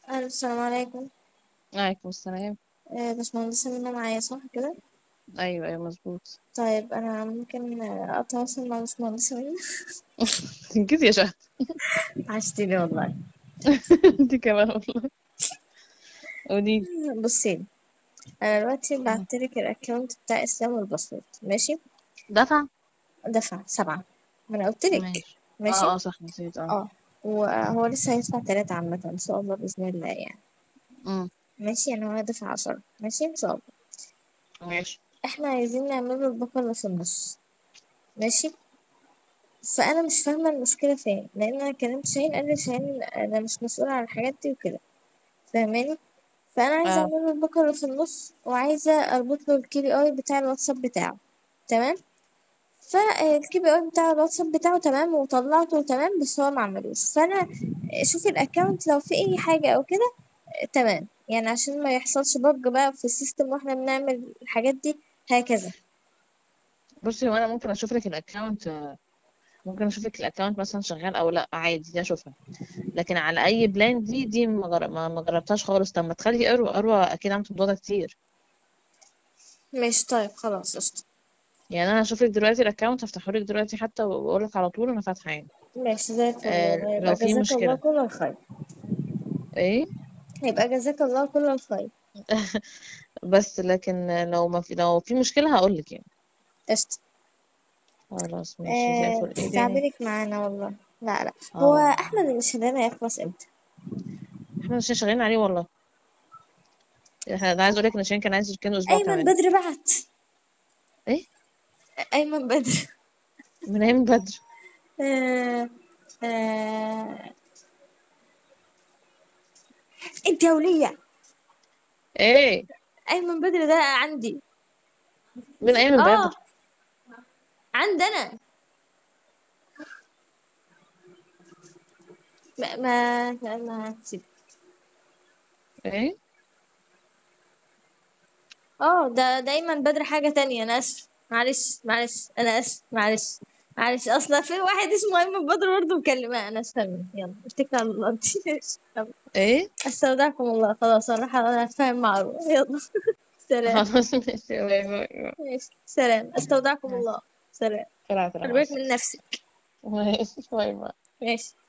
ألو السلام عليكم عليكم السلام آه، باشمهندسة منى معايا صح كده؟ ايوه ايوه مظبوط طيب أنا ممكن آه، أتواصل مع باشمهندسة منى انجزي يا شهد عشتيني والله انت كمان والله قولي بصي أنا دلوقتي مم. بعتلك الأكونت بتاع إسلام والباسورد ماشي؟ دفع دفع سبعة ما أنا قلتلك ماشي ماشي؟ اه اه صح نسيت اه اه وهو لسه هيدفع تلاتة عامة إن شاء الله بإذن الله يعني امم ماشي يعني هو هيدفع عشرة ماشي إن شاء الله ماشي احنا عايزين نعمله الباقة اللي في النص ماشي؟ فانا مش فاهمه المشكله فين لان انا كلمت شاهين قال لي شاهين انا مش مسؤوله عن الحاجات دي وكده فاهماني فانا عايزه اه اعمل له البكره اللي في النص وعايزه اربط له الكي بي اي بتاع الواتساب بتاعه تمام فالكي بي اي بتاع الواتساب بتاعه تمام وطلعته تمام بس هو ما عملوش فانا شوفي الاكونت لو في اي حاجه او كده تمام يعني عشان ما يحصلش بج بقى في السيستم واحنا بنعمل الحاجات دي هكذا بصي هو انا ممكن اشوف لك الاكونت ممكن اشوف لك الاكونت مثلا شغال او لا عادي دي اشوفها لكن على اي بلان دي دي ما جر- ما ما جربتهاش خالص طب ما تخلي اروى اروى اكيد عملت الموضوع ده كتير مش طيب خلاص قشطة يعني انا هشوف لك دلوقتي الاكونت هفتحه لك دلوقتي حتى واقول لك على طول انا فاتحه يعني ماشي زي الفل آه والله يبقى لو في جزاك الله مشكله كل الخير ايه يبقى جزاك الله كل الخير بس لكن لو ما في لو في مشكله هقول لك يعني قشطة خلاص ماشي زي آه الفل ايه تاني تعبيرك معانا والله لا لا هو اه أحمد مش هدانا يخلص امتى احنا مش شغالين عليه والله احنا ده عايز اقول لك ان شيرين كان عايز يركنه اسبوع أيمن كمان بدر بعت ايه أيمن بدر من ايام بدر آه آه انت يا ولية ايه أيمن بدر ده عندي من ايام اه بدر عندنا ما ما ما سيب. ايه اه ده دايما بدر حاجة تانية أنا آسف معلش معلش أنا آسف معلش معلش أصلا في واحد اسمه أيمن بدر برضه مكلماه أنا آسفة مني. يلا اتكل على الله انت يلا. ايه استودعكم الله خلاص انا راح انا هتفاهم مع روح يلا سلام خلاص ماشي باي باي باي. ماشي سلام استودعكم ماشي. الله سلام طلعت خلي انا بالك ماشي من نفسك ماشي باي باي ماشي